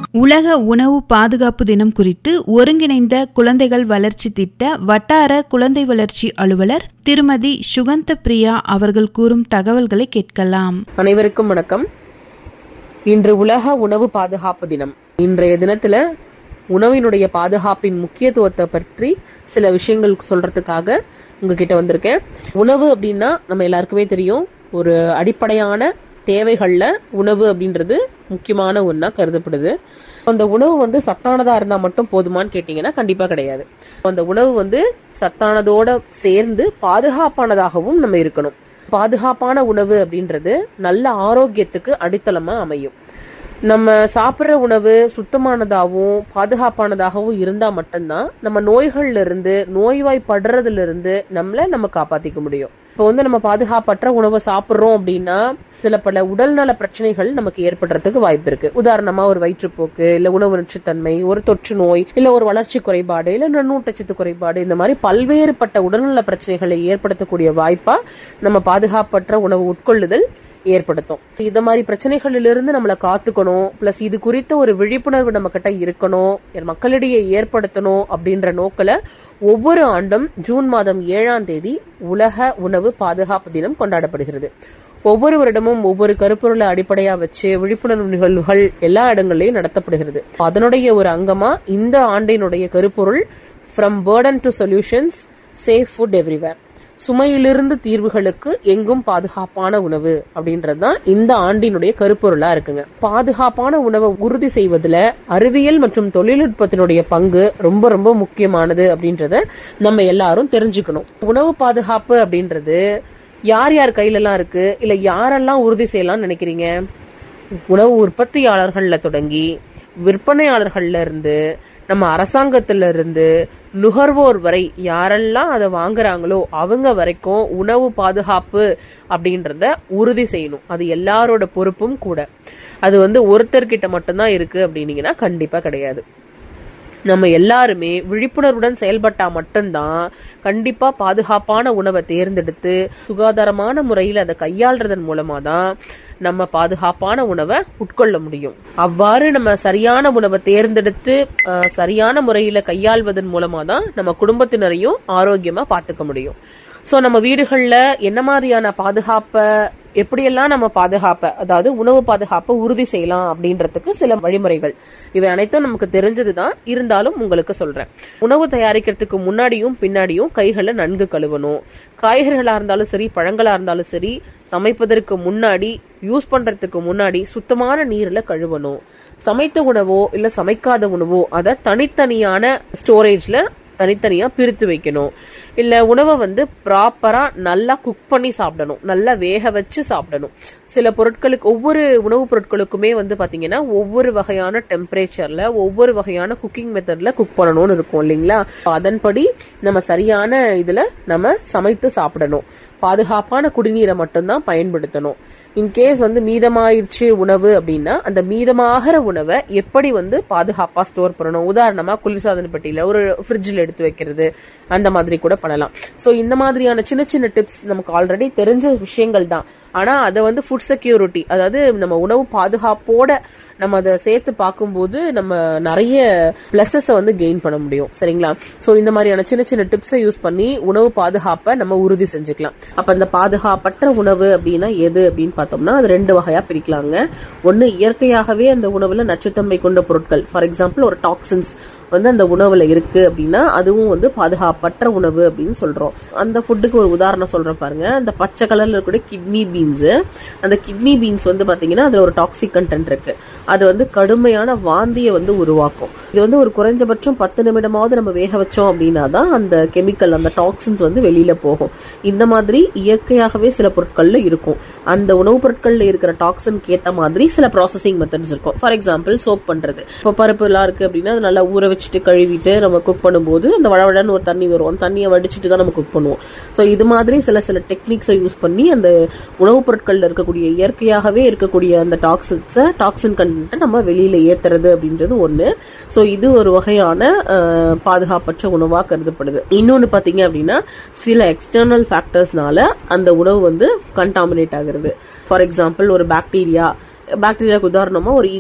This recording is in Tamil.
உலக உணவு பாதுகாப்பு தினம் குறித்து ஒருங்கிணைந்த குழந்தைகள் வளர்ச்சி திட்ட வட்டார குழந்தை வளர்ச்சி அலுவலர் திருமதி சுகந்த பிரியா அவர்கள் கூறும் தகவல்களை கேட்கலாம் அனைவருக்கும் வணக்கம் இன்று உலக உணவு பாதுகாப்பு தினம் இன்றைய தினத்துல உணவினுடைய பாதுகாப்பின் முக்கியத்துவத்தை பற்றி சில விஷயங்கள் சொல்றதுக்காக உங்ககிட்ட வந்திருக்கேன் உணவு அப்படின்னா நம்ம எல்லாருக்குமே தெரியும் ஒரு அடிப்படையான தேவைகள்ல உணவு அப்படின்றது முக்கியமான ஒன்றா கருதப்படுது அந்த உணவு வந்து சத்தானதா இருந்தா மட்டும் போதுமான்னு கேட்டீங்கன்னா கண்டிப்பா கிடையாது அந்த உணவு வந்து சத்தானதோட சேர்ந்து பாதுகாப்பானதாகவும் நம்ம இருக்கணும் பாதுகாப்பான உணவு அப்படின்றது நல்ல ஆரோக்கியத்துக்கு அடித்தளமா அமையும் நம்ம சாப்பிட்ற உணவு சுத்தமானதாகவும் பாதுகாப்பானதாகவும் இருந்தா மட்டும்தான் நம்ம நோய்கள்ல இருந்து நோய்வாய்ப்படுறதுல இருந்து நம்மள நம்ம காப்பாத்திக்க முடியும் இப்போ வந்து நம்ம பாதுகாப்பற்ற உணவை சாப்பிட்றோம் அப்படின்னா சில பல உடல்நல பிரச்சனைகள் நமக்கு ஏற்படுறதுக்கு வாய்ப்பு இருக்கு உதாரணமா ஒரு வயிற்றுப்போக்கு இல்ல உணவு நச்சுத்தன்மை ஒரு தொற்று நோய் இல்ல ஒரு வளர்ச்சி குறைபாடு இல்ல நன்னூட்டச்சத்து குறைபாடு இந்த மாதிரி பல்வேறுபட்ட உடல்நல பிரச்சனைகளை ஏற்படுத்தக்கூடிய வாய்ப்பா நம்ம பாதுகாப்பற்ற உணவு உட்கொள்ளுதல் ஏற்படுத்தும் இந்த மாதிரி பிரச்சனைகளிலிருந்து நம்மளை காத்துக்கணும் பிளஸ் இது குறித்த ஒரு விழிப்புணர்வு நம்ம கிட்ட இருக்கணும் மக்களிடையே ஏற்படுத்தணும் அப்படின்ற நோக்கில ஒவ்வொரு ஆண்டும் ஜூன் மாதம் ஏழாம் தேதி உலக உணவு பாதுகாப்பு தினம் கொண்டாடப்படுகிறது ஒவ்வொரு வருடமும் ஒவ்வொரு கருப்பொருளை அடிப்படையா வச்சு விழிப்புணர்வு நிகழ்வுகள் எல்லா இடங்கள்லயும் நடத்தப்படுகிறது அதனுடைய ஒரு அங்கமா இந்த ஆண்டினுடைய கருப்பொருள் from burden to solutions safe food everywhere சுமையிலிருந்து தீர்வுகளுக்கு எங்கும் பாதுகாப்பான உணவு அப்படின்றது தான் இந்த ஆண்டினுடைய கருப்பொருளா இருக்குங்க பாதுகாப்பான உணவை உறுதி செய்வதுல அறிவியல் மற்றும் தொழில்நுட்பத்தினுடைய பங்கு ரொம்ப ரொம்ப முக்கியமானது அப்படின்றத நம்ம எல்லாரும் தெரிஞ்சுக்கணும் உணவு பாதுகாப்பு அப்படின்றது யார் யார் கையில எல்லாம் இருக்கு இல்ல யாரெல்லாம் உறுதி செய்யலாம்னு நினைக்கிறீங்க உணவு உற்பத்தியாளர்கள்ல தொடங்கி விற்பனையாளர்கள்ல இருந்து நம்ம அரசாங்கத்துல இருந்து நுகர்வோர் வரை யாரெல்லாம் அதை வாங்குறாங்களோ அவங்க வரைக்கும் உணவு பாதுகாப்பு அப்படின்றத உறுதி செய்யணும் அது எல்லாரோட பொறுப்பும் கூட அது வந்து ஒருத்தர்கிட்ட மட்டும்தான் இருக்கு அப்படின்னீங்கன்னா கண்டிப்பா கிடையாது நம்ம எல்லாருமே விழிப்புணர்வுடன் செயல்பட்டா மட்டும்தான் கண்டிப்பா பாதுகாப்பான உணவை தேர்ந்தெடுத்து சுகாதாரமான முறையில் அதை கையாள்றதன் மூலமா தான் நம்ம பாதுகாப்பான உணவை உட்கொள்ள முடியும் அவ்வாறு நம்ம சரியான உணவை தேர்ந்தெடுத்து சரியான முறையில கையாள்வதன் மூலமா தான் நம்ம குடும்பத்தினரையும் ஆரோக்கியமா பார்த்துக்க முடியும் சோ நம்ம வீடுகள்ல என்ன மாதிரியான பாதுகாப்பை எப்படியெல்லாம் நம்ம பாதுகாப்ப அதாவது உணவு பாதுகாப்பை உறுதி செய்யலாம் அப்படின்றதுக்கு சில வழிமுறைகள் இவை அனைத்தும் நமக்கு தெரிஞ்சதுதான் இருந்தாலும் உங்களுக்கு சொல்றேன் உணவு தயாரிக்கிறதுக்கு முன்னாடியும் பின்னாடியும் கைகளை நன்கு கழுவணும் காய்கறிகளா இருந்தாலும் சரி பழங்களா இருந்தாலும் சரி சமைப்பதற்கு முன்னாடி யூஸ் பண்றதுக்கு முன்னாடி சுத்தமான நீர்ல கழுவணும் சமைத்த உணவோ இல்ல சமைக்காத உணவோ அதை தனித்தனியான ஸ்டோரேஜ்ல தனித்தனியா பிரித்து வைக்கணும் இல்ல உணவை வந்து ப்ராப்பரா நல்லா குக் பண்ணி சாப்பிடணும் நல்லா வேக வச்சு சாப்பிடணும் சில பொருட்களுக்கு ஒவ்வொரு உணவுப் பொருட்களுக்குமே வந்து பாத்தீங்கன்னா ஒவ்வொரு வகையான டெம்பரேச்சர்ல ஒவ்வொரு வகையான குக்கிங் மெத்தட்ல குக் பண்ணணும்னு இருக்கும் இல்லைங்களா அதன்படி நம்ம சரியான இதுல நம்ம சமைத்து சாப்பிடணும் பாதுகாப்பான குடிநீரை மட்டும்தான் பயன்படுத்தணும் இன்கேஸ் வந்து மீதமாயிருச்சு உணவு அப்படின்னா அந்த மீதமாகிற உணவை எப்படி வந்து பாதுகாப்பா ஸ்டோர் பண்ணணும் உதாரணமா குளிர்சாதன பெட்டியில ஒரு ஃப்ரிட்ஜில் எடுத்து வைக்கிறது அந்த மாதிரி கூட பண்ணலாம் சோ இந்த மாதிரியான சின்ன சின்ன டிப்ஸ் நமக்கு ஆல்ரெடி தெரிஞ்ச விஷயங்கள் தான் ஆனா அதை வந்து ஃபுட் செக்யூரிட்டி அதாவது நம்ம உணவு பாதுகாப்போட நம்ம அதை சேர்த்து பார்க்கும்போது நம்ம நிறைய பிளஸஸை வந்து கெயின் பண்ண முடியும் சரிங்களா சோ இந்த மாதிரியான சின்ன சின்ன டிப்ஸை யூஸ் பண்ணி உணவு பாதுகாப்பை நம்ம உறுதி செஞ்சுக்கலாம் அப்ப இந்த பாதுகாப்பற்ற உணவு அப்படின்னா எது அப்படின்னு பார்த்தோம்னா அது ரெண்டு வகையா பிரிக்கலாங்க ஒன்னு இயற்கையாகவே அந்த உணவுல நச்சுத்தன்மை கொண்ட பொருட்கள் ஃபார் எக்ஸாம்பிள் ஒரு டாக்ஸின்ஸ் வந்து அந்த உணவுல இருக்கு அப்படின்னா அதுவும் வந்து பாதுகாப்பற்ற உணவு அப்படின்னு சொல்றோம் அந்த ஃபுட்டுக்கு ஒரு உதாரணம் சொல்றேன் பாருங்க அந்த பச்சை கலர்ல இருக்கக்கூடிய கிட்னி பீன்ஸ் அந்த கிட்னி பீன்ஸ் வந்து பாத்தீங்கன்னா அதுல ஒரு டாக்ஸிக் கண்டென்ட் இருக்கு அது வந்து கடுமையான வாந்தியை வந்து உருவாக்கும் இது வந்து ஒரு குறைஞ்சபட்சம் பத்து நிமிடமாவது நம்ம வேக வச்சோம் அப்படின்னா தான் அந்த கெமிக்கல் அந்த டாக்ஸின்ஸ் வந்து வெளியில போகும் இந்த மாதிரி இயற்கையாகவே சில பொருட்கள்ல இருக்கும் அந்த உணவுப் பொருட்கள்ல இருக்கிற டாக்ஸின்க்கு ஏத்த மாதிரி சில ப்ராசஸிங் மெத்தட்ஸ் இருக்கும் ஃபார் எக்ஸாம்பிள் சோப் பண்றது இப்போ பருப்பு எல்லாம் இருக்கு அப்படின்னா அது நல்லா ஊற வச்சுட்டு கழுவிட்டு நம்ம குக் பண்ணும்போது அந்த வளவழன்னு ஒரு தண்ணி வரும் அந்த தண்ணியை வடிச்சிட்டு தான் நம்ம குக் பண்ணுவோம் ஸோ இது மாதிரி சில சில டெக்னிக்ஸை யூஸ் பண்ணி அந்த உணவுப் பொருட்கள்ல இருக்கக்கூடிய இயற்கையாகவே இருக்கக்கூடிய அந்த டாக்ஸின்ஸை டாக்ஸின் கண்டென்ட்டை நம்ம வெளியில ஏத்துறது அப்படின்றது ஒண்ணு ஸோ இது ஒரு வகையான அஹ், பாதுகாப்பற்ற உணவா கருதப்படுது இன்னொன்னு பாத்தீங்க அப்படின்னா சில எக்ஸ்டர்னல் ஃபேக்டர்ஸ்னால அந்த உணவு வந்து கண்டாமினேட் ஆகுறது ஃபார் எக்ஸாம்பிள் ஒரு பாக்டீரியா பாக்டீரியாவுக்கு உதாரணமா ஒரு